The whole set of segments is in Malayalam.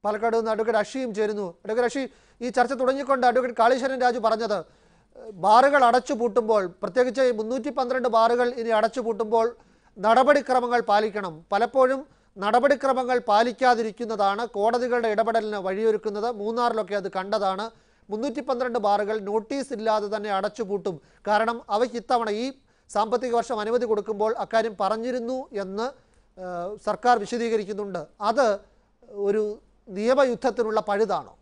പാലക്കാട് നിന്ന് അഡ്വക്കേറ്റ് അഷിയും ചേരുന്നു അഡ്വക്കേറ്റ് അഷി ഈ ചർച്ച തുടങ്ങിക്കൊണ്ട് അഡ്വക്കേറ്റ് കാളീശ്വരൻ രാജു പറഞ്ഞത് ഏഹ്, ബാറുകൾ അടച്ചു പൂട്ടുമ്പോൾ പ്രത്യേകിച്ച് മുന്നൂറ്റി പന്ത്രണ്ട് ബാറുകൾ ഇനി അടച്ചു പൂട്ടുമ്പോൾ നടപടിക്രമങ്ങൾ പാലിക്കണം പലപ്പോഴും നടപടിക്രമങ്ങൾ പാലിക്കാതിരിക്കുന്നതാണ് കോടതികളുടെ ഇടപെടലിന് വഴിയൊരുക്കുന്നത് മൂന്നാറിലൊക്കെ അത് കണ്ടതാണ് മുന്നൂറ്റി പന്ത്രണ്ട് ബാറുകൾ നോട്ടീസ് ഇല്ലാതെ തന്നെ അടച്ചുപൂട്ടും കാരണം അവയ്ക്ക് ഇത്തവണ ഈ സാമ്പത്തിക വർഷം അനുമതി കൊടുക്കുമ്പോൾ അക്കാര്യം പറഞ്ഞിരുന്നു എന്ന് ഏഹ്, സർക്കാർ വിശദീകരിക്കുന്നുണ്ട് അത് ഒരു നിയമയുദ്ധത്തിനുള്ള പഴുതാണോ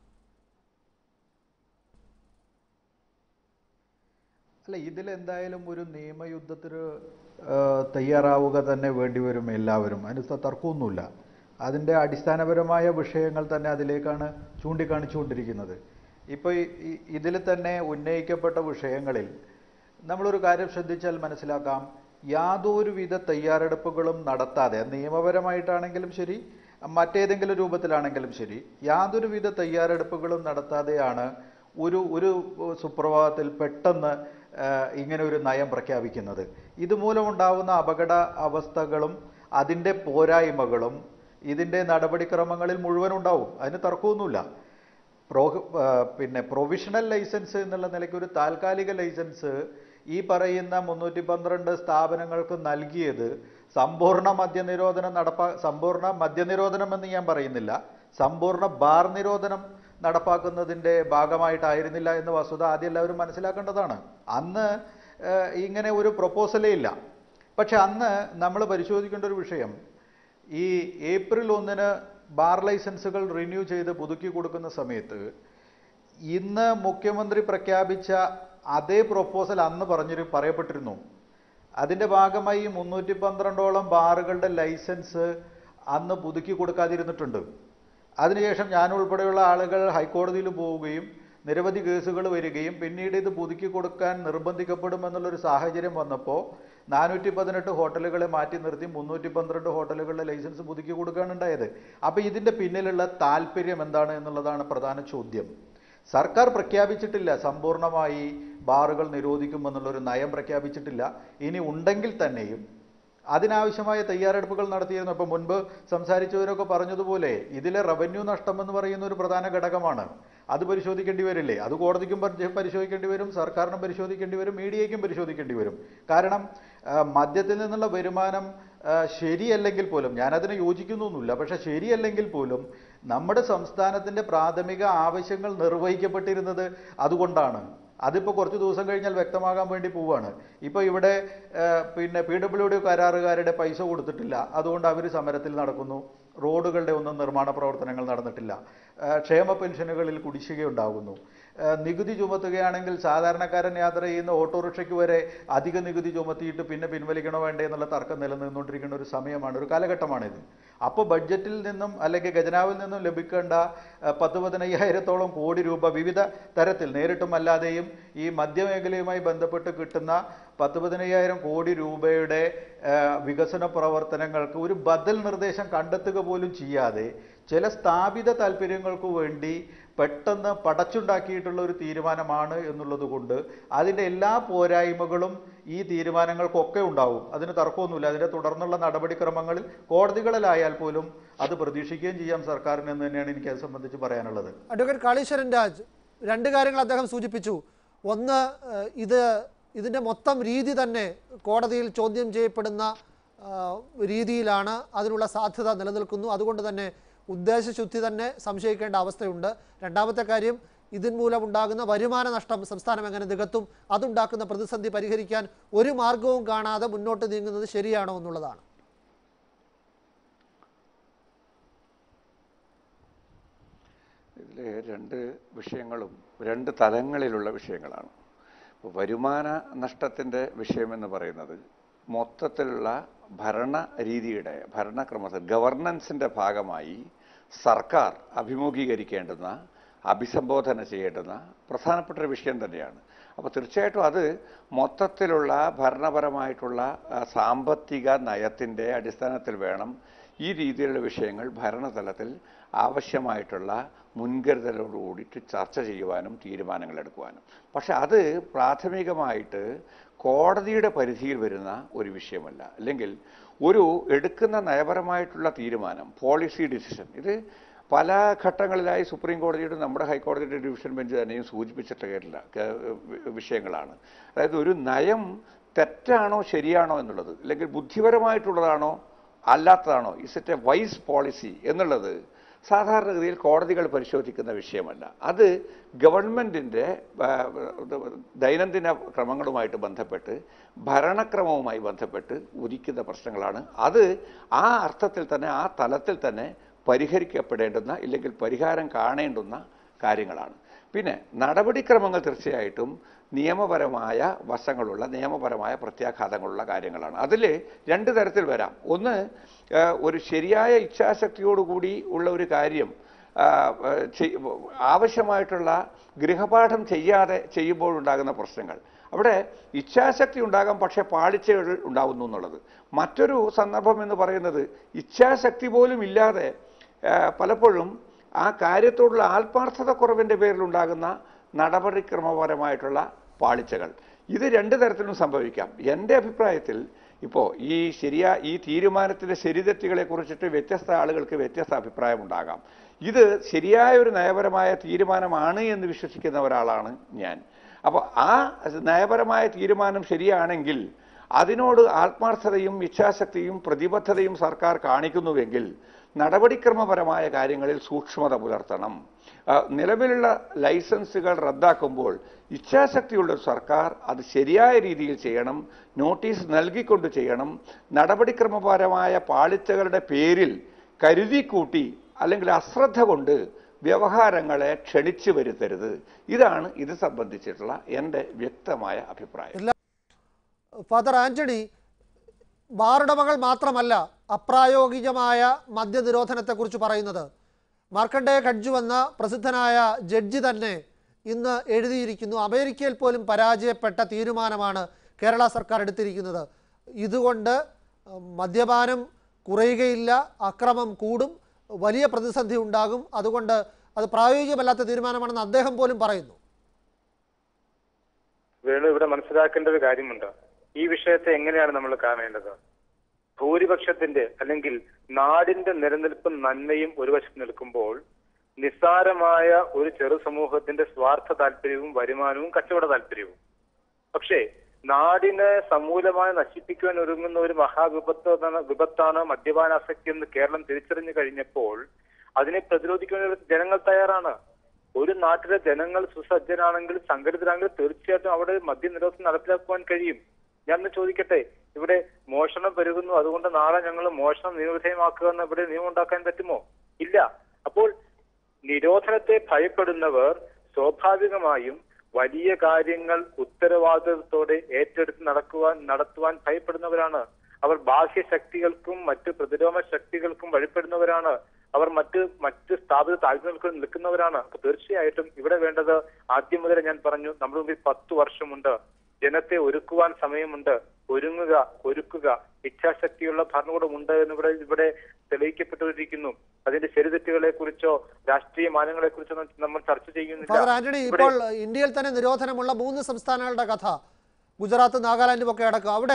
അല്ല ഇതിലെന്തായാലും ഒരു നിയമയുദ്ധത്തിന് ആ, തയ്യാറാവുക തന്നെ വേണ്ടിവരും എല്ലാവരും അതിന് ത- തർക്കമൊന്നുമില്ല അതിൻ്റെ അടിസ്ഥാനപരമായ വിഷയങ്ങൾ തന്നെ അതിലേക്കാണ് ചൂണ്ടിക്കാണിച്ചുകൊണ്ടിരിക്കുന്നത് ഇപ്പോൾ ഇതിൽ തന്നെ ഉന്നയിക്കപ്പെട്ട വിഷയങ്ങളിൽ നമ്മളൊരു കാര്യം ശ്രദ്ധിച്ചാൽ മനസ്സിലാക്കാം യാതൊരുവിധ തയ്യാറെടുപ്പുകളും നടത്താതെ നിയമപരമായിട്ടാണെങ്കിലും ശരി മറ്റേതെങ്കിലും രൂപത്തിലാണെങ്കിലും ശരി യാതൊരുവിധ തയ്യാറെടുപ്പുകളും നടത്താതെയാണ് ഒരു ഒരു സുപ്രഭാതത്തിൽ പെട്ടെന്ന് ആ, ഇങ്ങനെ ഒരു നയം പ്രഖ്യാപിക്കുന്നത് ഇതുമൂലമുണ്ടാവുന്ന അപകട അവസ്ഥകളും അതിൻ്റെ പോരായ്മകളും ഇതിൻ്റെ നടപടിക്രമങ്ങളിൽ മുഴുവൻ ഉണ്ടാവും അതിന് തർക്കമൊന്നുമില്ല പ്രോ ആ, പിന്നെ പ്രൊവിഷണൽ ലൈസൻസ് എന്നുള്ള നിലയ്ക്ക് ഒരു താൽക്കാലിക ലൈസൻസ് ഈ പറയുന്ന മുന്നൂറ്റി പന്ത്രണ്ട് സ്ഥാപനങ്ങൾക്ക് നൽകിയത് സമ്പൂർണ്ണ മദ്യനിരോധനം നടപ്പാ സമ്പൂർണ്ണ മദ്യനിരോധനം എന്ന് ഞാൻ പറയുന്നില്ല സമ്പൂർണ്ണ ബാർ നിരോധനം നടപ്പാക്കുന്നതിൻ്റെ ഭാഗമായിട്ടായിരുന്നില്ല എന്ന് വസ്തുത ആദ്യം എല്ലാവരും മനസ്സിലാക്കേണ്ടതാണ് അന്ന് ഏഹ്, ഇങ്ങനെ ഒരു പ്രൊപ്പോസലേ ഇല്ല പക്ഷെ അന്ന് നമ്മൾ പരിശോധിക്കേണ്ട ഒരു വിഷയം ഈ ഏപ്രിൽ ഒന്നിന് ബാർ ലൈസൻസുകൾ റിന്യൂ ചെയ്ത് പുതുക്കി കൊടുക്കുന്ന സമയത്ത് ഇന്ന് മുഖ്യമന്ത്രി പ്രഖ്യാപിച്ച അതേ പ്രൊപ്പോസൽ അന്ന് പറഞ്ഞിരു പറയപ്പെട്ടിരുന്നു അതിൻ്റെ ഭാഗമായി മുന്നൂറ്റി പന്ത്രണ്ടോളം ബാറുകളുടെ ലൈസൻസ് അന്ന് പുതുക്കി കൊടുക്കാതിരുന്നിട്ടുണ്ട് അതിനുശേഷം ഞാൻ ഉൾപ്പെടെയുള്ള ആളുകൾ ഹൈക്കോടതിയിൽ പോവുകയും നിരവധി കേസുകൾ വരികയും പിന്നീട് ഇത് പുതുക്കി കൊടുക്കാൻ നിർബന്ധിക്കപ്പെടുമെന്നുള്ളൊരു സാഹചര്യം വന്നപ്പോൾ നാനൂറ്റി പതിനെട്ട് ഹോട്ടലുകളെ മാറ്റി നിർത്തി മുന്നൂറ്റി പന്ത്രണ്ട് ഹോട്ടലുകളുടെ ലൈസൻസ് പുതുക്കി കൊടുക്കുകയാണ് ഉണ്ടായത് അപ്പോൾ ഇതിൻ്റെ പിന്നിലുള്ള താല്പര്യം എന്താണ് എന്നുള്ളതാണ് പ്രധാന ചോദ്യം സർക്കാർ പ്രഖ്യാപിച്ചിട്ടില്ല സമ്പൂർണ്ണമായി ബാറുകൾ നിരോധിക്കുമെന്നുള്ളൊരു നയം പ്രഖ്യാപിച്ചിട്ടില്ല ഇനി ഉണ്ടെങ്കിൽ തന്നെയും അതിനാവശ്യമായ തയ്യാറെടുപ്പുകൾ നടത്തിയിരുന്നു ഇപ്പം മുൻപ് സംസാരിച്ചവരൊക്കെ പറഞ്ഞതുപോലെ ഇതിലെ റവന്യൂ നഷ്ടം എന്ന് പറയുന്ന ഒരു പ്രധാന ഘടകമാണ് അത് പരിശോധിക്കേണ്ടി വരില്ലേ അത് കോടതിക്കും പരി- പരിശോധിക്കേണ്ടി വരും സർക്കാരിനും പരിശോധിക്കേണ്ടി വരും മീഡിയയ്ക്കും പരിശോധിക്കേണ്ടി വരും കാരണം ആ, മദ്യത്തിൽ നിന്നുള്ള വരുമാനം ആ, ശരിയല്ലെങ്കിൽ പോലും ഞാനതിനെ യോജിക്കുന്നൊന്നുമില്ല പക്ഷെ ശരിയല്ലെങ്കിൽ പോലും നമ്മുടെ സംസ്ഥാനത്തിൻ്റെ പ്രാഥമിക ആവശ്യങ്ങൾ നിർവഹിക്കപ്പെട്ടിരുന്നത് അതുകൊണ്ടാണ് അതിപ്പോൾ കുറച്ച് ദിവസം കഴിഞ്ഞാൽ വ്യക്തമാകാൻ വേണ്ടി പോവാണ് ഇപ്പോൾ ഇവിടെ ആ, പിന്നെ പി ഡബ്ല്യു ഡി കരാറുകാരുടെ പൈസ കൊടുത്തിട്ടില്ല അതുകൊണ്ട് അവർ സമരത്തിൽ നടക്കുന്നു റോഡുകളുടെ ഒന്നും നിർമ്മാണ പ്രവർത്തനങ്ങൾ നടന്നിട്ടില്ല ആ, ക്ഷേമ പെൻഷനുകളിൽ കുടിശ്ശികയുണ്ടാകുന്നു ആ, നികുതി ചുമത്തുകയാണെങ്കിൽ സാധാരണക്കാരൻ യാത്ര ചെയ്യുന്ന ഓട്ടോറിക്ഷയ്ക്ക് വരെ അധിക നികുതി ചുമത്തിയിട്ട് പിന്നെ പിൻവലിക്കണോ വേണ്ടേ എന്നുള്ള തർക്കം നിലനിന്നുകൊണ്ടിരിക്കുന്ന ഒരു സമയമാണ് ഒരു കാലഘട്ടമാണിത് അപ്പോൾ ബഡ്ജറ്റിൽ നിന്നും അല്ലെങ്കിൽ ഖജനാവിൽ നിന്നും ലഭിക്കേണ്ട ആ, പത്ത് പതിനയ്യായിരത്തോളം കോടി രൂപ വിവിധ തരത്തിൽ നേരിട്ടും അല്ലാതെയും ഈ മദ്യമേഖലയുമായി ബന്ധപ്പെട്ട് കിട്ടുന്ന പത്ത് പതിനയ്യായിരം കോടി രൂപയുടെ ആ, വികസന പ്രവർത്തനങ്ങൾക്ക് ഒരു ബദൽ നിർദ്ദേശം കണ്ടെത്തുക പോലും ചെയ്യാതെ ചില സ്ഥാപിത താല്പര്യങ്ങൾക്ക് വേണ്ടി പെട്ടെന്ന് പടച്ചുണ്ടാക്കിയിട്ടുള്ള ഒരു തീരുമാനമാണ് എന്നുള്ളത് കൊണ്ട് അതിൻ്റെ എല്ലാ പോരായ്മകളും ഈ തീരുമാനങ്ങൾക്കൊക്കെ ഉണ്ടാവും അതിന് തർക്കമൊന്നുമില്ല അതിൻ്റെ തുടർന്നുള്ള നടപടിക്രമങ്ങളിൽ കോടതികളിലായാൽ പോലും അത് പ്രതീക്ഷിക്കുകയും ചെയ്യാം സർക്കാരിന് എന്ന് തന്നെയാണ് എനിക്ക് അത് സംബന്ധിച്ച് പറയാനുള്ളത് അഡ്വക്കേറ്റ് കാളീശ്വരൻ രാജ് രണ്ട് കാര്യങ്ങൾ അദ്ദേഹം സൂചിപ്പിച്ചു ഒന്ന് ഏഹ്, ഇത് ഇതിൻ്റെ മൊത്തം രീതി തന്നെ കോടതിയിൽ ചോദ്യം ചെയ്യപ്പെടുന്ന ആ, രീതിയിലാണ് അതിനുള്ള സാധ്യത നിലനിൽക്കുന്നു അതുകൊണ്ട് തന്നെ ഉദ്ദേശശുദ്ധി തന്നെ സംശയിക്കേണ്ട അവസ്ഥയുണ്ട് രണ്ടാമത്തെ കാര്യം ഇതിൻ മൂലമുണ്ടാകുന്ന വരുമാന നഷ്ടം സംസ്ഥാനം എങ്ങനെ നികത്തും അതുണ്ടാക്കുന്ന പ്രതിസന്ധി പരിഹരിക്കാൻ ഒരു മാർഗവും കാണാതെ മുന്നോട്ട് നീങ്ങുന്നത് ശരിയാണോ എന്നുള്ളതാണ് ഇതിൽ രണ്ട് വിഷയങ്ങളും രണ്ട് തലങ്ങളിലുള്ള വിഷയങ്ങളാണ് ഇപ്പോൾ വരുമാന നഷ്ടത്തിൻ്റെ വിഷയമെന്ന് പറയുന്നത് മൊത്തത്തിലുള്ള ഭരണ രീതിയുടെ ഭരണക്രമത്തിൽ ഗവർണൻസിൻ്റെ ഭാഗമായി സർക്കാർ അഭിമുഖീകരിക്കേണ്ടുന്ന അഭിസംബോധന ചെയ്യേണ്ടുന്ന പ്രധാനപ്പെട്ട ഒരു വിഷയം തന്നെയാണ് അപ്പോൾ തീർച്ചയായിട്ടും അത് മൊത്തത്തിലുള്ള ഭരണപരമായിട്ടുള്ള ആ, സാമ്പത്തിക നയത്തിൻ്റെ അടിസ്ഥാനത്തിൽ വേണം ഈ രീതിയിലുള്ള വിഷയങ്ങൾ ഭരണതലത്തിൽ ആവശ്യമായിട്ടുള്ള മുൻകരുതലോടുകൂടിയിട്ട് ചർച്ച ചെയ്യുവാനും തീരുമാനങ്ങൾ എടുക്കുവാനും പക്ഷെ അത് പ്രാഥമികമായിട്ട് കോടതിയുടെ പരിധിയിൽ വരുന്ന ഒരു വിഷയമല്ല അല്ലെങ്കിൽ ഒരു എടുക്കുന്ന നയപരമായിട്ടുള്ള തീരുമാനം പോളിസി ഡിസിഷൻ ഇത് പല ഘട്ടങ്ങളിലായി സുപ്രീം കോടതിയുടെ നമ്മുടെ ഹൈക്കോടതിയുടെ ഡിവിഷൻ ബെഞ്ച് തന്നെയും സൂചിപ്പിച്ചിട്ട് കേട്ടില്ല വിഷയങ്ങളാണ് അതായത് ഒരു നയം തെറ്റാണോ ശരിയാണോ എന്നുള്ളത് അല്ലെങ്കിൽ ബുദ്ധിപരമായിട്ടുള്ളതാണോ അല്ലാത്തതാണോ is it a wise policy എന്നുള്ളത് സാധാരണഗതിയിൽ കോടതികൾ പരിശോധിക്കുന്ന വിഷയമല്ല അത് ഗവൺമെൻറ്റിൻ്റെ ദൈനംദിന ക്രമങ്ങളുമായിട്ട് ബന്ധപ്പെട്ട് ഭരണക്രമവുമായി ബന്ധപ്പെട്ട് ഉദിക്കുന്ന പ്രശ്നങ്ങളാണ് അത് ആ അർത്ഥത്തിൽ തന്നെ ആ തലത്തിൽ തന്നെ പരിഹരിക്കപ്പെടേണ്ടുന്ന ഇല്ലെങ്കിൽ പരിഹാരം കാണേണ്ടുന്ന കാര്യങ്ങളാണ് പിന്നെ നടപടിക്രമങ്ങൾ തീർച്ചയായിട്ടും നിയമപരമായ വശങ്ങളുള്ള നിയമപരമായ പ്രത്യാഘാതങ്ങളുള്ള കാര്യങ്ങളാണ് അതിൽ രണ്ട് തരത്തിൽ വരാം ഒന്ന് ഏഹ്, ഒരു ശരിയായ ഇച്ഛാശക്തിയോടുകൂടി ഉള്ള ഒരു കാര്യം ആ, ഏഹ്, ചെയ്- ആവശ്യമായിട്ടുള്ള ഗൃഹപാഠം ചെയ്യാതെ ചെയ്യുമ്പോഴുണ്ടാകുന്ന പ്രശ്നങ്ങൾ അവിടെ ഇച്ഛാശക്തി ഉണ്ടാകാം പക്ഷേ പാളിച്ചകൾ ഉണ്ടാവുന്നു എന്നുള്ളത് മറ്റൊരു സന്ദർഭം എന്ന് പറയുന്നത് ഇച്ഛാശക്തി പോലും ഇല്ലാതെ ആ, പലപ്പോഴും ആ കാര്യത്തോടുള്ള ആത്മാർത്ഥത കുറവിൻ്റെ പേരിലുണ്ടാകുന്ന നടപടിക്രമപരമായിട്ടുള്ള പാളിച്ചകൾ ഇത് രണ്ട് തരത്തിലും സംഭവിക്കാം എൻ്റെ അഭിപ്രായത്തിൽ ഇപ്പോൾ ഈ ശരിയാ ഈ തീരുമാനത്തിൻ്റെ ശരിതെറ്റുകളെ കുറിച്ചിട്ട് വ്യത്യസ്ത ആളുകൾക്ക് വ്യത്യസ്ത അഭിപ്രായമുണ്ടാകാം ഇത് ശരിയായ ഒരു നയപരമായ തീരുമാനമാണ് എന്ന് വിശ്വസിക്കുന്ന ഒരാളാണ് ഞാൻ അപ്പോൾ ആ നയപരമായ തീരുമാനം ശരിയാണെങ്കിൽ അതിനോട് ആത്മാർത്ഥതയും ഇച്ഛാശക്തിയും പ്രതിബദ്ധതയും സർക്കാർ കാണിക്കുന്നുവെങ്കിൽ നടപടിക്രമപരമായ കാര്യങ്ങളിൽ സൂക്ഷ്മത പുലർത്തണം ആ, നിലവിലുള്ള ലൈസൻസുകൾ റദ്ദാക്കുമ്പോൾ ഇച്ഛാശക്തിയുള്ള ഒരു സർക്കാർ അത് ശരിയായ രീതിയിൽ ചെയ്യണം നോട്ടീസ് നൽകിക്കൊണ്ട് ചെയ്യണം നടപടിക്രമപരമായ പാളിച്ചകളുടെ പേരിൽ കരുതിക്കൂട്ടി അല്ലെങ്കിൽ അശ്രദ്ധ കൊണ്ട് വ്യവഹാരങ്ങളെ ക്ഷണിച്ചു വരുത്തരുത് ഇതാണ് ഇത് സംബന്ധിച്ചിട്ടുള്ള എൻ്റെ വ്യക്തമായ അഭിപ്രായം ഫാദർ ആന്റണി ബാറുടമകൾ മാത്രമല്ല അപ്രായോഗികമായ മദ്യനിരോധനത്തെക്കുറിച്ച് പറയുന്നത് മാർക്കണ്ഡേയ ഖഡ്ജു എന്ന പ്രസിദ്ധനായ ജഡ്ജി തന്നെ ഇന്ന് എഴുതിയിരിക്കുന്നു അമേരിക്കയിൽ പോലും പരാജയപ്പെട്ട തീരുമാനമാണ് കേരള സർക്കാർ എടുത്തിരിക്കുന്നത് ഇതുകൊണ്ട് അഹ്, മദ്യപാനം കുറയുകയില്ല അക്രമം കൂടും വലിയ പ്രതിസന്ധി ഉണ്ടാകും അതുകൊണ്ട് അത് പ്രായോഗികമല്ലാത്ത തീരുമാനമാണെന്ന് അദ്ദേഹം പോലും പറയുന്നു വേണു ഇവിടെ മനസ്സിലാക്കേണ്ട ഒരു കാര്യമുണ്ട് ഈ വിഷയത്തെ എങ്ങനെയാണ് നമ്മൾ കാണേണ്ടത് ഭൂരിപക്ഷത്തിന്റെ അല്ലെങ്കിൽ നാടിന്റെ നിലനിൽപ്പും നന്മയും ഒരു വശത്ത് നിൽക്കുമ്പോൾ നിസ്സാരമായ ഒരു ചെറു സമൂഹത്തിന്റെ സ്വാർത്ഥ താല്പര്യവും വരുമാനവും കച്ചവട താല്പര്യവും പക്ഷേ നാടിനെ സമൂലമായി നശിപ്പിക്കുവാൻ ഒരുങ്ങുന്ന ഒരു മഹാവിപത്ത് വിപത്താണ് മദ്യപാനാസക്തി എന്ന് കേരളം തിരിച്ചറിഞ്ഞു കഴിഞ്ഞപ്പോൾ അതിനെ പ്രതിരോധിക്കുവാൻ ഒരു ജനങ്ങൾ തയ്യാറാണ് ഒരു നാട്ടിലെ ജനങ്ങൾ സുസജ്ജനാണെങ്കിൽ സംഘടിതരാണെങ്കിൽ തീർച്ചയായിട്ടും അവിടെ മദ്യനിരോധനം നടപ്പിലാക്കുവാൻ കഴിയും ഞാൻ ഒന്ന് ചോദിക്കട്ടെ ഇവിടെ മോഷണം പെരുകുന്നു അതുകൊണ്ട് നാളെ ഞങ്ങൾ മോഷണം നിയമവിധേയമാക്കുക എന്ന് ഇവിടെ നിയമം ഉണ്ടാക്കാൻ പറ്റുമോ ഇല്ല അപ്പോൾ നിരോധനത്തെ ഭയപ്പെടുന്നവർ സ്വാഭാവികമായും വലിയ കാര്യങ്ങൾ ഉത്തരവാദിത്വത്തോടെ ഏറ്റെടുത്ത് നടക്കുവാൻ നടത്തുവാൻ ഭയപ്പെടുന്നവരാണ് അവർ ബാഹ്യ ശക്തികൾക്കും മറ്റ് പ്രതിരോധ ശക്തികൾക്കും വഴിപ്പെടുന്നവരാണ് അവർ മറ്റ് മറ്റ് സ്ഥാപിത താല്പര്യങ്ങൾക്ക് നിൽക്കുന്നവരാണ് അപ്പൊ തീർച്ചയായിട്ടും ഇവിടെ വേണ്ടത് ആദ്യം മുതലേ ഞാൻ പറഞ്ഞു നമ്മുടെ മുമ്പിൽ പത്ത് വർഷമുണ്ട് ജനത്തെ ഒരുക്കുവാൻ സമയമുണ്ട് ഒരുങ്ങുക ഒരുക്കുക ഇച്ഛാശക്തിയുള്ള ഭരണകൂടമുണ്ട് എന്ന് ഇവിടെ ഇവിടെ തെളിയിക്കപ്പെട്ടിരിക്കുന്നു അതിന്റെ ശരിതെറ്റുകളെ കുറിച്ചോ രാഷ്ട്രീയ മാനങ്ങളെ കുറിച്ചോ നമ്മൾ ചർച്ച ഫാദർ ചെയ്യുന്നില്ല ആന്റണി ഇവിടെ ഇപ്പോൾ ഇന്ത്യയിൽ തന്നെ നിരോധനമുള്ള മൂന്ന് സംസ്ഥാനങ്ങളുടെ കഥ ഗുജറാത്ത് നാഗാലാൻഡും ഒക്കെ അടക്കം അവിടെ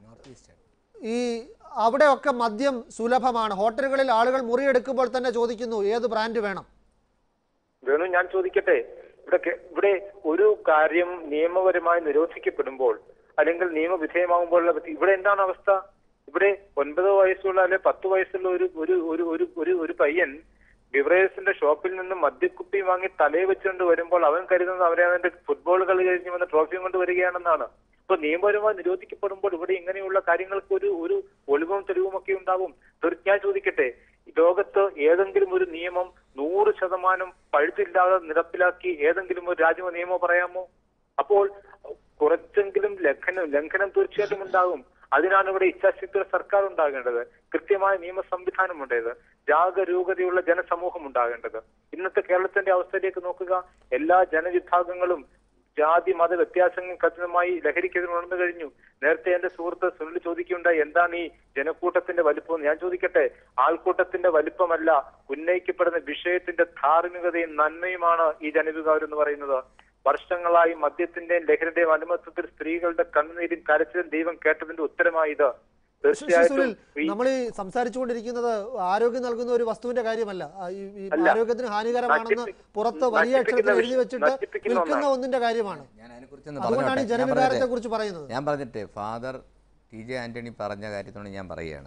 ഈ അവിടെയൊക്കെ മദ്യം സുലഭമാണ് ഹോട്ടലുകളിൽ ആളുകൾ മുറിയെടുക്കുമ്പോൾ തന്നെ ചോദിക്കുന്നു ഏത് ബ്രാൻഡ് വേണം വേണു ഞാൻ ചോദിക്കട്ടെ ഇവിടെ കെ- ഇവിടെ ഒരു കാര്യം നിയമപരമായി നിരോധിക്കപ്പെടുമ്പോൾ അല്ലെങ്കിൽ നിയമവിധേയമാകുമ്പോഴുള്ള വ്യക്തി- ഇവിടെ എന്താണ് അവസ്ഥ ഇവിടെ ഒൻപത് വയസ്സുള്ള അല്ലെ പത്ത് വയസ്സുള്ള ഒരു ഒരു ഒരു ഒരു ഒരു ഒരു പയ്യൻ ബിവറേഴ്സിന്റെ ഷോപ്പിൽ നിന്ന് മദ്യക്കുപ്പി വാങ്ങി തലയിൽ വെച്ചുകൊണ്ട് വരുമ്പോൾ അവൻ കരുതുന്നത് അവരെ അവന്റെ ഫുട്ബോൾ കളി കഴിഞ്ഞ് വന്ന് ട്രോഫിയും കൊണ്ട് വരികയാണെന്നാണ് ഇപ്പൊ നിയമപരമായി നിരോധിക്കപ്പെടുമ്പോൾ ഇവിടെ ഇങ്ങനെയുള്ള കാര്യങ്ങൾക്ക് ഒരു ഒരു ഒളിവും തെളിവും ഒക്കെ ഉണ്ടാവും തീർ- ഞാൻ ചോദിക്കട്ടെ ലോകത്ത് ഏതെങ്കിലും ഒരു നിയമം നൂറ് ശതമാനം പഴുതില്ലാതെ നടപ്പിലാക്കി ഏതെങ്കിലും ഒരു രാജ്യമോ നിയമമോ പറയാമോ അപ്പോൾ കുറച്ചെങ്കിലും ലംഘനം ലംഘനം തീർച്ചയായിട്ടും ഉണ്ടാകും അതിനാണ് ഇവിടെ ഇച്ഛാശക്തിയുടെ സർക്കാർ ഉണ്ടാകേണ്ടത് കൃത്യമായ നിയമ സംവിധാനം ഉണ്ടേത് ജാഗരൂകതയുള്ള ജനസമൂഹം ഉണ്ടാകേണ്ടത് ഇന്നത്തെ കേരളത്തിന്റെ അവസ്ഥയിലേക്ക് നോക്കുക എല്ലാ ജനവിഭാഗങ്ങളും ജാതി മത വ്യത്യാസങ്ങൾ കഠിനമായി ലഹരിക്കെതിരെ ഉണർന്നു കഴിഞ്ഞു നേരത്തെ എന്റെ സുഹൃത്ത് സുനിൽ ചോദിക്കുകയുണ്ടായി എന്താണ് ഈ ജനക്കൂട്ടത്തിന്റെ വലിപ്പം എന്ന് ഞാൻ ചോദിക്കട്ടെ ആൾക്കൂട്ടത്തിന്റെ വലിപ്പമല്ല ഉന്നയിക്കപ്പെടുന്ന വിഷയത്തിന്റെ ധാർമ്മികതയും നന്മയുമാണ് ഈ ജനവികാരം എന്ന് പറയുന്നത് വർഷങ്ങളായി മദ്യത്തിന്റെയും ലഹരിയുടെയും അനുമത്വത്തിൽ സ്ത്രീകളുടെ കണ്ണുനീരും കരച്ചിലും ദൈവം കേട്ടതിന്റെ ഉത്തരമായി ഇത് തീർച്ചയായിട്ടും സുനിൽ ഈ- നമ്മൾ ഈ സംസാരിച്ചുകൊണ്ടിരിക്കുന്നത് ആരോഗ്യം നൽകുന്ന ഒരു വസ്തുവിന്റെ കാര്യമല്ല ആ, ഈ ഈ അല്ല. ആരോഗ്യത്തിന് ഹാനികരമാണെന്ന് നശിപ്പി- പുറത്ത് വലിയ അക്ഷരത്തിൽ നശിപ്പിക്കുന്ന എഴുതി വെച്ചിട്ട് നശിപ്പിക്കുന്ന വിൽക്കുന്ന ഒന്നാണ്. ഒന്നിന്റെ കാര്യമാണ് ഞാൻ അതിനെക്കുറിച്ചൊന്ന് അതുകൊണ്ടാണ് ഈ പറഞ്ഞോട്ടെ. ഞാൻ ജനവികാരത്തെ പറഞ്ഞിട്ട് കുറിച്ച് പറയുന്നത് ഞാൻ പറഞ്ഞിട്ട് ഫാദർ ടി ജെ ആൻ്റണി പറഞ്ഞ കാര്യത്തോട് ഞാൻ പറയുകയാണ്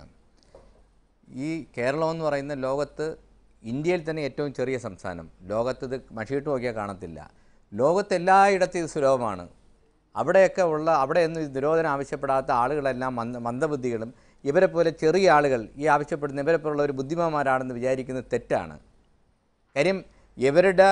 ഈ കേരളം എന്ന് പറയുന്ന ലോകത്ത് ഇന്ത്യയിൽ തന്നെ ഏറ്റവും ചെറിയ സംസ്ഥാനം ലോകത്ത് ഇത് മഷിയിട്ട് നോക്കിയാൽ കാണത്തില്ല ലോകത്ത് എല്ലായിടത്തും ഇത് സുലഭമാണ് അവിടെയൊക്കെ ഉള്ള അവിടെയൊന്നും ഇത് നിരോധനം ആവശ്യപ്പെടാത്ത ആളുകളെല്ലാം മന്ദ മന്ദബുദ്ധികളും ഇവരെ പോലെ ചെറിയ ആളുകൾ ഈ ആവശ്യപ്പെടുന്ന ഇവരെ പോലുള്ള ഒരു ബുദ്ധിമാന്മാരാണെന്ന് വിചാരിക്കുന്നത് തെറ്റാണ് കാര്യം ഇവരുടെ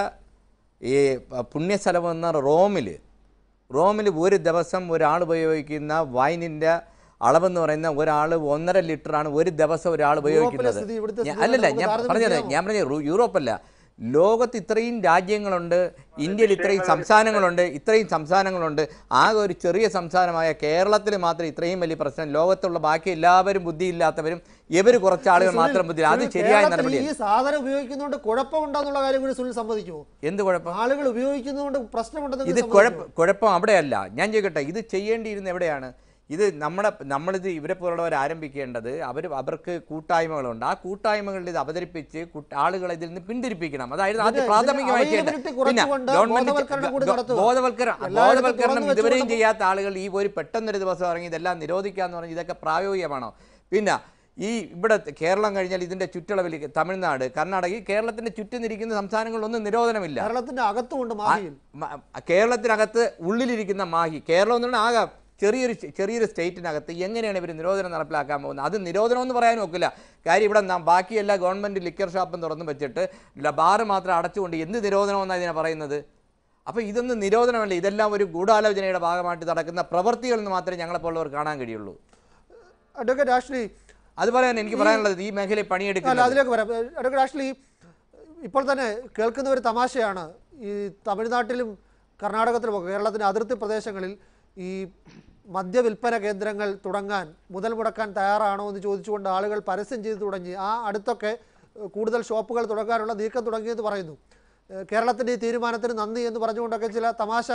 ഈ പ- പുണ്യസ്ഥലം എന്ന റോമിൽ റോമിൽ ഒരു ദിവസം ഒരാൾ ഉപയോഗിക്കുന്ന വൈനിൻ്റെ അളവെന്ന് പറയുന്ന ഒരാൾ ഒന്നര ലിറ്ററാണ് ഒരു ദിവസം ഒരാൾ ഉപയോഗിക്കുന്നത് സ്ഥിതി ഇവിടുത്തെ ഞാൻ- സ്ഥിതി അല്ലല്ല നമുക്ക് ഞാൻ താരതമ്യം പറഞ്ഞത് ചെയ്യാമോ? ഞാൻ പറഞ്ഞ യൂറോപ്പല്ല ലോകത്ത് ഇത്രയും രാജ്യങ്ങളുണ്ട് ഇന്ത്യയിൽ ഇത്രയും സംസ്ഥാനങ്ങളുണ്ട് ഇത്രയും സംസ്ഥാനങ്ങളുണ്ട് ആകെ ഒരു ചെറിയ സംസ്ഥാനമായ കേരളത്തിൽ മാത്രം ഇത്രയും വലിയ പ്രശ്നം ലോകത്തുള്ള ബാക്കി എല്ലാവരും ബുദ്ധിയില്ലാത്തവരും ഇവർ കുറച്ച് ആളുകൾ സുനിൽ, മാത്രം ബുദ്ധി അത് സുനിൽ, ശരിയായ കേരളത്തിൽ നടപടിയല്ല ഈ സാധനം ഉപയോഗിക്കുന്നതുകൊണ്ട് കുഴപ്പമുണ്ടെന്നുള്ള കാര്യം കൂടി സുനിൽ സമ്മതിക്കുമോ എന്ത് കുഴപ്പം ആളുകൾ ഉപയോഗിക്കുന്നതുകൊണ്ട് പ്രശ്നമുണ്ടെന്ന് ഇത് സമ്മതിക്കുമോ? കുഴപ്പം കുഴപ്പം അവിടെയല്ല ഞാൻ ചോദിക്കട്ടെ ഇത് ചെയ്യേണ്ടിയിരുന്ന എവിടെയാണ് ഇത് നമ്മുടെ നമ്മളിത് ഇവരെ പോലുള്ളവർ ആരംഭിക്കേണ്ടത് അവർ അവർക്ക് കൂട്ടായ്മകളുണ്ട് ആ കൂട്ടായ്മകളിൽ ഇത് അവതരിപ്പിച്ച് കൂട്ട- ആളുകളെ ഇതിൽ നിന്ന് പിന്തിരിപ്പിക്കണം അതായത് ആദ്യം ഇതിന് പ്രാഥമികമായി ചെയ്യേണ്ടത്. availability പിന്നെ കുറച്ചുകൊണ്ട് ഗവൺമെന്റ് ബോധവൽക്കരണം കൂടി ഗ- നടത്തുക. ബോധവൽക്കരണം എല്ലായിടത്തും ബോധവൽക്കരണം തുറന്നു ഇതുവരെയും വെച്ചുകൊണ്ട് ചെയ്യാത്ത ആളുകൾ ഈ ഒരു പെട്ടെന്നൊരു ദിവസം ഇറങ്ങി ഇതെല്ലാം നിരോധിക്കാന്ന് പറഞ്ഞ് ഇതൊക്കെ പ്രായോഗികമാണോ പിന്നെ ഈ ഇവിടെ കേരളം കഴിഞ്ഞാൽ ഇതിന്റെ ചുറ്റളവിൽ തമിഴ്നാട് കർണാടക ഈ കേരളത്തിന്റെ ചുറ്റും സംസ്ഥാനങ്ങളിലൊന്നും നിരോധനമില്ല കേരളത്തിന്റെ അകത്തുമുണ്ട് മാഹിയിൽ മ- കേരളത്തിനകത്ത് ഉള്ളിലിരിക്കുന്ന മാഹി കേരളം എന്ന് പറഞ്ഞാൽ ആകെ ചെറിയൊരു ചെറിയൊരു സ്റ്റേറ്റിനകത്ത് എങ്ങനെയാണ് ഇവർ നിരോധനം നടപ്പിലാക്കാൻ പോകുന്നത് അത് നിരോധനം എന്ന് പറയാൻ ഒക്കില്ല കാര്യം ഇവിടെ നാം ബാക്കി എല്ലാ ഗവൺമെൻറ് ലിക്കർ ഷോപ്പും തുറന്നു വെച്ചിട്ട് ല- ബാറ് മാത്രം അടച്ചുകൊണ്ട് എന്ത് നിരോധനമെന്നാണ് ഇതിനെ പറയുന്നത് അപ്പോൾ ഇതൊന്നും നിരോധനമല്ല ഇതെല്ലാം ഒരു ഗൂഢാലോചനയുടെ ഭാഗമായിട്ട് നടക്കുന്ന പ്രവൃത്തികൾ എന്ന് മാത്രമേ ഞങ്ങളെപ്പോലുള്ളവർ കാണാൻ കഴിയുള്ളൂ അഡ്വക്കേറ്റ് രാഷ്ട്രീ അതുപോലെ തന്നെ എനിക്ക് പറയാനുള്ളത് ഈ മേഖലയിൽ അല്ല പണിയെടുക്കുന്നത് അതിലേക്ക് വരാം അഡ്വക്കേറ്റ് രാഷ്ട്രീ ഇപ്പോൾ തന്നെ കേൾക്കുന്ന ഒരു തമാശയാണ് ഈ തമിഴ്നാട്ടിലും കർണാടകത്തിലും ഒക്കെ കേരളത്തിൻ്റെ അതിർത്തി പ്രദേശങ്ങളിൽ ഈ മദ്യവിൽപ്പന കേന്ദ്രങ്ങൾ തുടങ്ങാൻ മുതൽ മുടക്കാൻ തയ്യാറാണോ എന്ന് ചോദിച്ചുകൊണ്ട് ആളുകൾ പരസ്യം ചെയ്തു തുടങ്ങി ആ അടുത്തൊക്കെ ഏഹ്, കൂടുതൽ ഷോപ്പുകൾ തുടങ്ങാനുള്ള നീക്കം തുടങ്ങിയെന്ന് പറയുന്നു ഏഹ്, കേരളത്തിൻ്റെ ഈ തീരുമാനത്തിന് നന്ദി എന്ന് പറഞ്ഞുകൊണ്ടൊക്കെ ചില തമാശ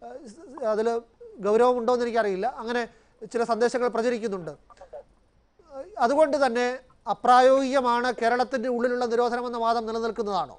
അതിൽ ഗൗരവമുണ്ടോ എന്ന് എനിക്കറിയില്ല അങ്ങനെ ചില സന്ദേശങ്ങൾ പ്രചരിക്കുന്നുണ്ട് അതുകൊണ്ട് തന്നെ അപ്രായോഗികമാണ് കേരളത്തിന്റെ ഉള്ളിലുള്ള നിരോധനമെന്ന വാദം നിലനിൽക്കുന്നതാണോ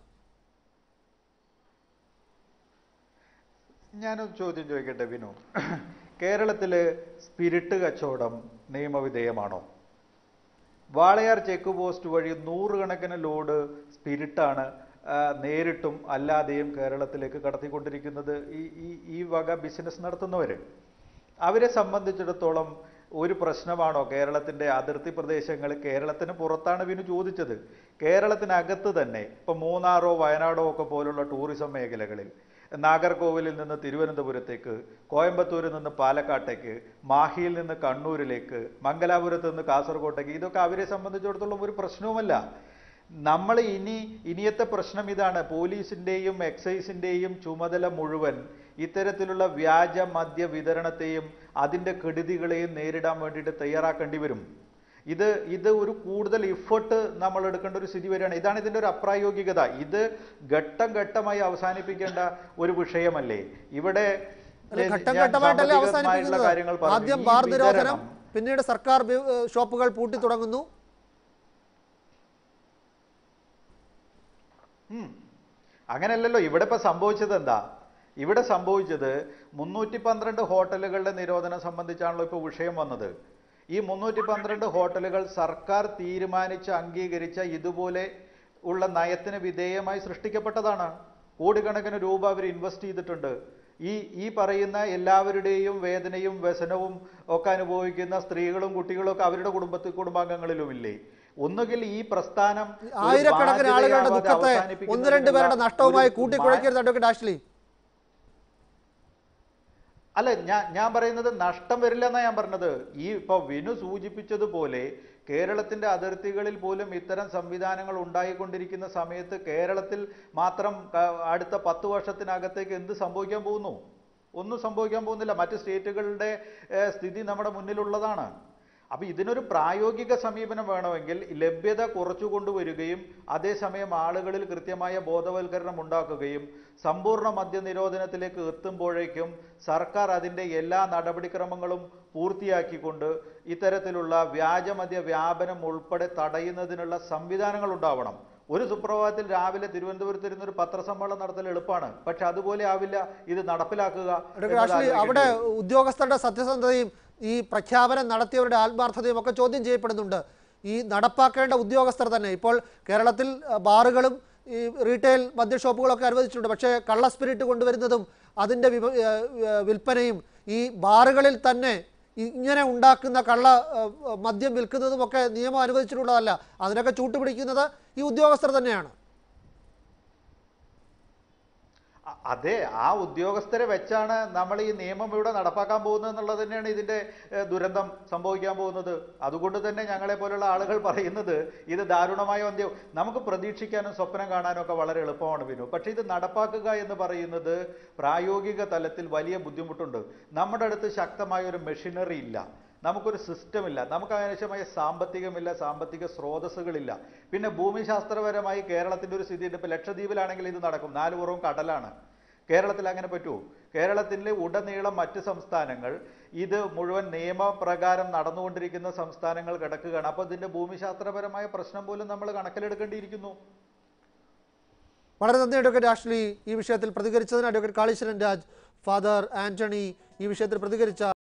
ഞാനൊരു ചോദ്യം ചോദിക്കട്ടെ വിനു കേരളത്തിൽ സ്പിരിറ്റ് കച്ചവടം നിയമവിധേയമാണോ വാളയാർ ചെക്ക് പോസ്റ്റ് വഴി നൂറുകണക്കിന് ലോഡ് സ്പിരിറ്റാണ് ആ, നേരിട്ടും അല്ലാതെയും കേരളത്തിലേക്ക് കടത്തിക്കൊണ്ടിരിക്കുന്നത് ഈ ഈ ഈ വക ബിസിനസ് നടത്തുന്നവർ അവരെ സംബന്ധിച്ചിടത്തോളം ഒരു പ്രശ്നമാണോ കേരളത്തിൻ്റെ അതിർത്തി പ്രദേശങ്ങൾ കേരളത്തിന് പുറത്താണ് വിനു ചോദിച്ചത് കേരളത്തിനകത്ത് തന്നെ ഇപ്പം മൂന്നാറോ വയനാടോ ഒക്കെ പോലുള്ള ടൂറിസം മേഖലകളിൽ നാഗർകോവിലിൽ നിന്ന് തിരുവനന്തപുരത്തേക്ക് കോയമ്പത്തൂരിൽ നിന്ന് പാലക്കാട്ടേക്ക് മാഹിയിൽ നിന്ന് കണ്ണൂരിലേക്ക് മംഗലാപുരത്ത് നിന്ന് കാസർഗോട്ടേക്ക് ഇതൊക്കെ അവരെ സംബന്ധിച്ചിടത്തോളം ഒരു പ്രശ്നവുമല്ല നമ്മൾ ഇനി ഇനിയത്തെ പ്രശ്നം ഇതാണ് പോലീസിൻ്റെയും എക്സൈസിൻ്റെയും ചുമതല മുഴുവൻ ഇത്തരത്തിലുള്ള വ്യാജ മദ്യ വിതരണത്തെയും അതിൻ്റെ കെടുതികളെയും നേരിടാൻ വേണ്ടിയിട്ട് തയ്യാറാക്കേണ്ടി വരും ഇത് ഇത് ഒരു കൂടുതൽ ഇഫർട്ട് നമ്മൾ എടുക്കേണ്ട ഒരു സ്ഥിതി വരികയാണ് ഇതാണ് ഇതിൻ്റെ ഒരു അപ്രായോഗികത ഇത് ഘട്ടം ഘട്ടമായി അവസാനിപ്പിക്കേണ്ട ഒരു വിഷയമല്ലേ ഇവിടെ അല്ല, ഘട്ടം ഞാൻ ഘട്ടമായിട്ടല്ലേ സാമ്പത്തികമായിട്ടുള്ള കാര്യങ്ങൾ അവസാനിപ്പിക്കുന്നത് പറഞ്ഞു. ആദ്യം ഈ ബാർ നിരോധനം വിതരണം പിന്നീട് സർക്കാർ ബി- ഏഹ് ഷോപ്പുകൾ പൂട്ടി തുടങ്ങുന്നു ഉം. അങ്ങനെയല്ലല്ലോ ഇവിടെ ഇപ്പൊ സംഭവിച്ചത് എന്താ ഇവിടെ സംഭവിച്ചത് മുന്നൂറ്റി പന്ത്രണ്ട് ഹോട്ടലുകളുടെ നിരോധനം സംബന്ധിച്ചാണല്ലോ ഇപ്പോൾ വിഷയം വന്നത് ഈ മുന്നൂറ്റി പന്ത്രണ്ട് ഹോട്ടലുകൾ സർക്കാർ തീരുമാനിച്ച് അംഗീകരിച്ച ഇതുപോലെ ഉള്ള നയത്തിന് വിധേയമായി സൃഷ്ടിക്കപ്പെട്ടതാണ് കോടിക്കണക്കിന് രൂപ അവർ ഇൻവെസ്റ്റ് ചെയ്തിട്ടുണ്ട് ഈ ഈ പറയുന്ന എല്ലാവരുടെയും വേദനയും വ്യസനവും ഒക്കെ അനുഭവിക്കുന്ന സ്ത്രീകളും കുട്ടികളും ഒക്കെ അവരുടെ കുടുംബത്തിൽ കുടുംബാംഗങ്ങളിലുമില്ലേ ഒന്നുകിൽ ഈ പ്രസ്ഥാനം ഒരു ആയിരക്കണക്കിന് ആളുകളുടെ ബാധ്യതയാവാതെ ദുഃഖത്തെ ഒന്ന് രണ്ട് പേരുടെ അവസാനിപ്പിക്കുന്നതിനുള്ള നഷ്ടവുമായി ഒരു കൂട്ടിക്കുഴയ്ക്കരുത് അഡ്വക്കേറ്റ് ആഷ്ലി അല്ല ഞാൻ ഞാൻ പറയുന്നത് നഷ്ടം വരില്ല എന്നാ ഞാൻ പറഞ്ഞത് ഈ ഇപ്പൊ വിനു സൂചിപ്പിച്ചതുപോലെ കേരളത്തിന്റെ അതിർത്തികളിൽ പോലും ഇത്തരം സംവിധാനങ്ങൾ ഉണ്ടായിക്കൊണ്ടിരിക്കുന്ന സമയത്ത് കേരളത്തിൽ മാത്രം ക- അടുത്ത പത്ത് വർഷത്തിനകത്തേക്ക് എന്ത് സംഭവിക്കാൻ പോകുന്നു ഒന്നും സംഭവിക്കാൻ പോകുന്നില്ല മറ്റ് സ്റ്റേറ്റുകളുടെ ഏഹ്, സ്ഥിതി നമ്മുടെ മുന്നിലുള്ളതാണ് അപ്പോൾ ഇതിനൊരു പ്രായോഗിക സമീപനം വേണമെങ്കിൽ ലഭ്യത കുറച്ചു കൊണ്ടുവരികയും അതേസമയം ആളുകളിൽ കൃത്യമായ ബോധവൽക്കരണം ഉണ്ടാക്കുകയും സമ്പൂർണ്ണ മദ്യനിരോധനത്തിലേക്ക് എത്തുമ്പോഴേക്കും സർക്കാർ അതിൻ്റെ എല്ലാ നടപടിക്രമങ്ങളും പൂർത്തിയാക്കിക്കൊണ്ട് ഇത്തരത്തിലുള്ള വ്യാജമദ്യ വ്യാപനം ഉൾപ്പെടെ തടയുന്നതിനുള്ള സംവിധാനങ്ങൾ ഉണ്ടാവണം ഒരു സുപ്രഭാതത്തിൽ രാവിലെ തിരുവനന്തപുരത്ത് ഇരുന്ന് ഒരു പത്രസമ്മേളനം നടത്തൽ എളുപ്പമാണ് പക്ഷെ അതുപോലെ ആവില്ല ഇത് നടപ്പിലാക്കുക ഡോക്ടർ എന്നത് ആഷ്ലി അവിടെ ആലോചിക്കേണ്ടി വരും. ഉദ്യോഗസ്ഥരുടെ സത്യസന്ധതയും ഈ പ്രഖ്യാപനം നടത്തിയവരുടെ ആത്മാർത്ഥതയും ഒക്കെ ചോദ്യം ചെയ്യപ്പെടുന്നുണ്ട് ഈ നടപ്പാക്കേണ്ട ഉദ്യോഗസ്ഥർ തന്നെ ഇപ്പോൾ കേരളത്തിൽ അഹ്, ബാറുകളും ഈ റീറ്റെയിൽ മദ്യഷോപ്പുകളൊക്കെ അനുവദിച്ചിട്ടുണ്ട് പക്ഷേ കള്ള സ്പിരിറ്റ് കൊണ്ടുവരുന്നതും അതിൻ്റെ വിപ ഏഹ്, ഏഹ്, വിൽപ്പനയും ഈ ബാറുകളിൽ തന്നെ ഇങ്ങനെ ഉണ്ടാക്കുന്ന കള്ള ഏഹ്, മദ്യം വിൽക്കുന്നതുമൊക്കെ നിയമം അനുവദിച്ചിട്ടുള്ളതല്ല അതിനൊക്കെ ചൂട്ടുപിടിക്കുന്നത് ഈ ഉദ്യോഗസ്ഥർ തന്നെയാണ് അ- അതെ ആ ഉദ്യോഗസ്ഥരെ വെച്ചാണ് നമ്മൾ ഈ നിയമം ഇവിടെ നടപ്പാക്കാൻ പോകുന്നത് എന്നുള്ളത് തന്നെയാണ് ഇതിന്റെ ഏഹ്, ദുരന്തം സംഭവിക്കാൻ പോകുന്നത് അതുകൊണ്ട് തന്നെ ഞങ്ങളെ പോലുള്ള ആളുകൾ പറയുന്നത് ഇത് ദാരുണമായ അന്ത്യം നമുക്ക് പ്രതീക്ഷിക്കാനും സ്വപ്നം കാണാനും ഒക്കെ വളരെ എളുപ്പമാണ് വിനു പക്ഷേ ഇത് നടപ്പാക്കുക എന്ന് പറയുന്നത് പ്രായോഗിക തലത്തിൽ വലിയ ബുദ്ധിമുട്ടുണ്ട് നമ്മുടെ അടുത്ത് ശക്തമായ ഒരു മെഷീനറി ഇല്ല നമുക്കൊരു സിസ്റ്റം ഇല്ല നമുക്ക് ആവശ്യമായ സാമ്പത്തികമില്ല സാമ്പത്തിക സ്രോതസ്സുകളില്ല പിന്നെ ഭൂമിശാസ്ത്രപരമായി കേരളത്തിന്റെ ഒരു സ്ഥിതിയുണ്ട് ഇപ്പൊ ലക്ഷദ്വീപിലാണെങ്കിൽ ഇത് നടക്കും നാല് പുറവും കടലാണ് കേരളത്തിൽ അങ്ങനെ പറ്റുമോ കേരളത്തിലെ ഉടനീളം മറ്റ് സംസ്ഥാനങ്ങൾ ഇത് മുഴുവൻ നിയമപ്രകാരം നടന്നുകൊണ്ടിരിക്കുന്ന സംസ്ഥാനങ്ങൾ കിടക്കുകയാണ് അപ്പോൾ ഇതിന്റെ ഭൂമിശാസ്ത്രപരമായ പ്രശ്നം പോലും നമ്മൾ കണക്കിലെടുക്കേണ്ടിയിരിക്കുന്നു വളരെ നന്ദി അഡ്വക്കേറ്റ് ആഷ്ലി ഈ വിഷയത്തിൽ പ്രതികരിച്ചതിന് advocate Kaleeswaran Raj father Antony ഈ വിഷയത്തിൽ പ്രതികരിച്ച